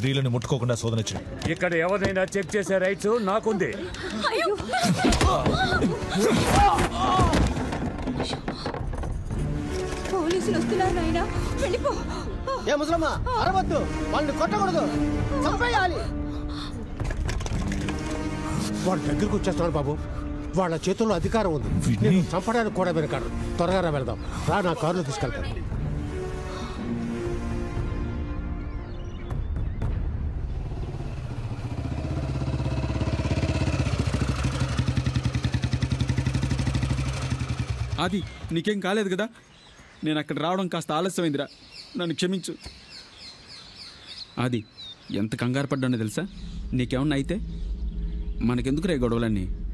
స్త్రీలను ముట్టుకోకుండా శోధన చేయి ఇక్కడ ఎవరినైనా చెక్ చేసే రైట్స్ నాకుంది పోలీసులు వస్తున్నారు నాయనా వెళ్ళిపో ఏ ముసలమ్మ అరవద్దు వాళ్ళని కొట్టకూడదు చంపేయాలి వాడు దగ్గరకు వచ్చేస్తున్నాడు బాబు వాళ్ళ చేతుల్లో అధికారం ఉంది వీడిని- నేను చంపడానికి కూడా వెనకాడు త్వరగా రా వెళ్దాం రా నా కారులో తీసుకెళ్తాను అది నీకేం కాలేదు కదా నేను అక్కడ రావడం కాస్త ఆలస్యమైందిరా నన్ను క్షమించు అది ఎంత కంగారు పడ్డానో తెలుసా నీకేమన్నా అయితే మనకెందుకు రే గొడవలన్నీ